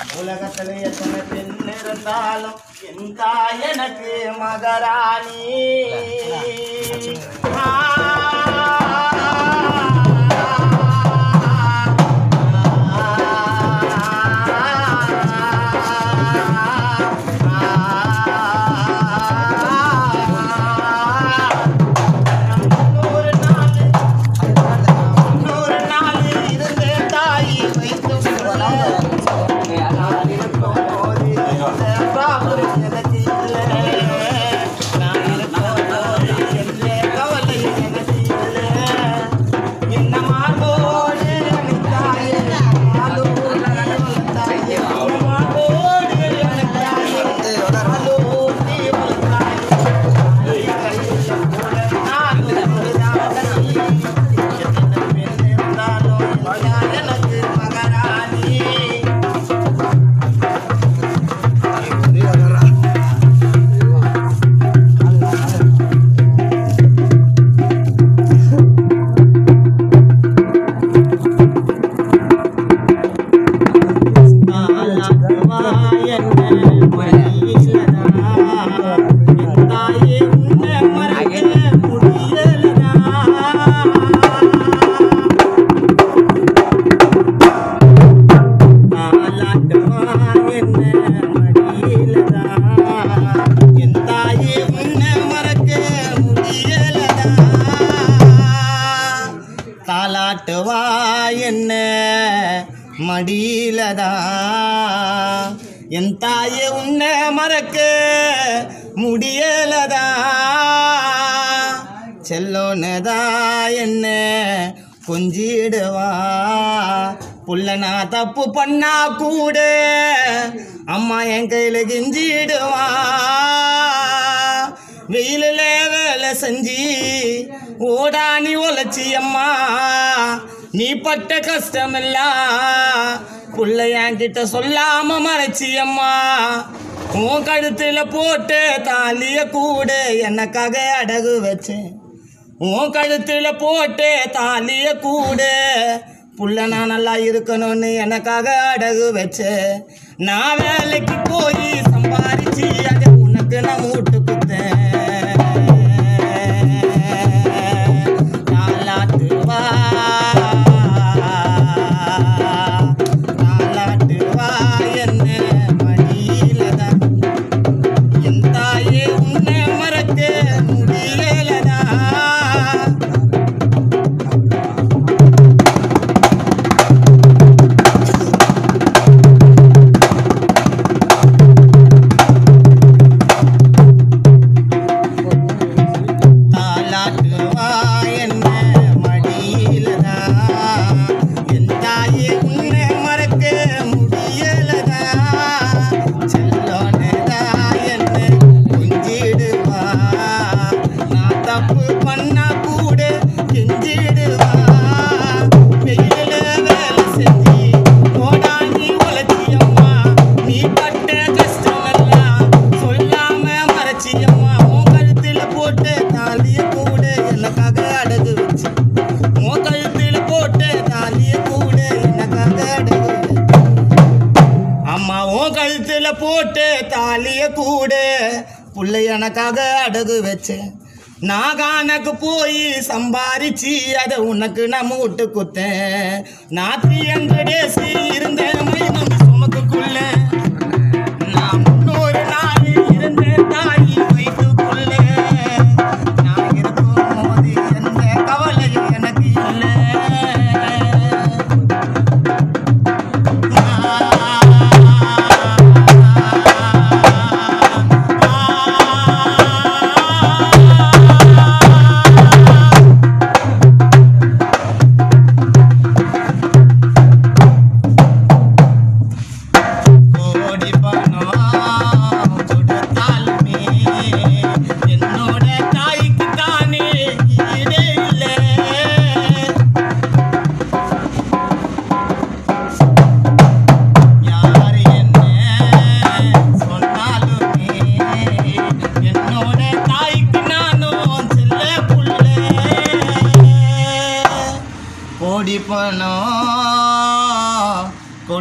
உலகத்துல எத்தனை பெண் இருந்தாலும் என் தாய் எனக்கு மகராணி நூறு நாள் நூறு நாள் இருந்தே தாய் வைத்து நான் இருக்கும் போது இந்த problem எனக்கு இல்லை. நான் இருக்கும் போது எந்த கவலை எனக்கு இல்லை. என்ன மார்போடு அணைத்தாயே, மாலூர் வளர்த்தாயே. மார்போடு அணைத்தாயே, மாலூர் வளர்த்தாயே. தாலாட்டுவா என்ன மடியிலதா என் தாயே உன்னை மறக்க முடியலதா செல்லோனதா என்ன கொஞ்சிடுவா புள்ள நான் தப்பு பண்ணா கூட அம்மா என் கையில கெஞ்சிடுவா வெயிலில் வேலை செஞ்சு ஓடானி உழைச்சி அம்மா நீ பட்ட கஷ்டமெல்லாம் புள்ள என்கிட்ட சொல்லாம மறைச்சி அம்மா உன் கழுத்துல போட்டு தாலிய கூட எனக்காக அடகு வச்சேன் உன் கழுத்துல போட்டு தாலிய கூட புள்ள நான் நல்லா இருக்கணும்னு எனக்காக அடகு வச்சேன் நான் வேலைக்கு போய் சம்பாரிச்சு அதை உனக்கு நான் மூட்டு குத்தேன் தாலாட்டுவா தாலாட்டுவா என்ன மடியிலதான் என் தாயே உன்னை மறக்க முடியலதா தாலாட்டுவா என்ன மடியிலதா என் தாயே உன்னை மறக்க முடியலதா செல்லோனதா என்ன கொஞ்சிடுவா நான் தப்பு பண்ணா கூட கெஞ்சிடுவா வெயில வேலை செஞ்சு போடாண்டி உழைச்சியம்மா நீ பட்ட கஷ்டமெல்லாம் சொல்லாம மறைச்சியம்மா உன் கழுத்துல போட்டு தாலிய கூட எனக்காக அடகு வச்சு உன் கழுத்துல போட்டு தாலிய கூட எனக்காக அடகு வச்சு அம்மா உன் கழுத்துல போட்டு தாலிய கூட புள்ளை எனக்காக அடகு வச்சேன் நான் கானக்கு போய் சம்பாரிச்சு அதை உனக்கு நான் மூட்டு குத்தேன் நான் த்ரீ ஹண்ட்ரட் டேஸ் இருந்தேன் மைனம் சுமக்குள்ள நான் முன்னூறு நாள் இருந்தேன் தாய் வயிற்றுக்குள்ள நான் இருக்கும் போது எந்த கவலையும் எனக்கு இல்லை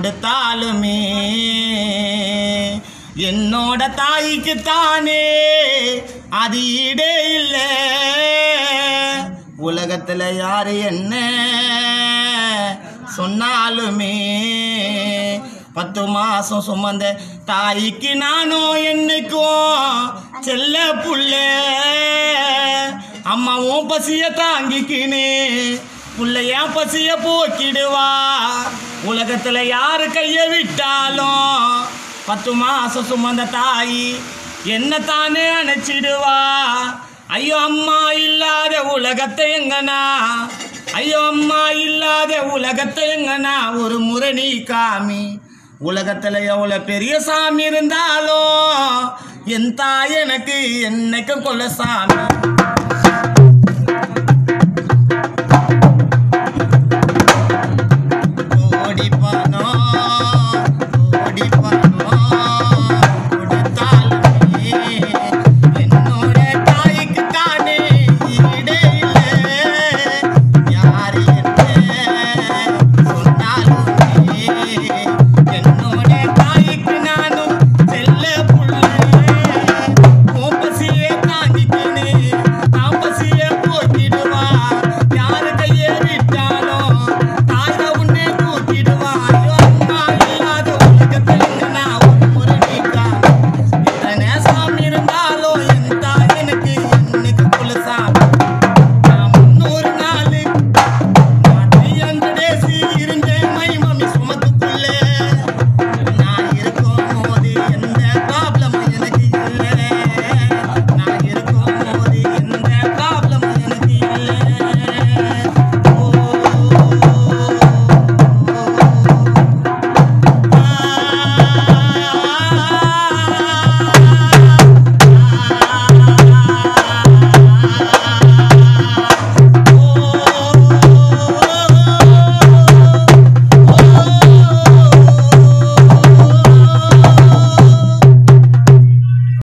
கொடுத்தாலுமே என்னோட தாய்க்கு தானே அது ஈடே இல்லை உலகத்துல யாரு என்ன சொன்னாலுமே பத்து மாசம் சுமந்த தாய்க்கு நானும் என்னைக்கும் செல்ல புள்ள அம்மாவும் பசிய தாங்கிக்கினு புள்ள ஏன் பசிய போக்கிடுவா உலகத்துல யாரு கைய விட்டாலும் பத்து மாசம் சுமந்த தாய் என்ன தானே அணைச்சிடுவா ஐயோ அம்மா இல்லாத உலகத்தை எங்கனா ஐயோ அம்மா இல்லாத உலகத்தை எங்கனா ஒரு முறை நீ காமி உலகத்துல எவ்வளவு பெரிய சாமி இருந்தாலும் என் தாய் எனக்கு என்னைக்கும் கொல்ல சாமி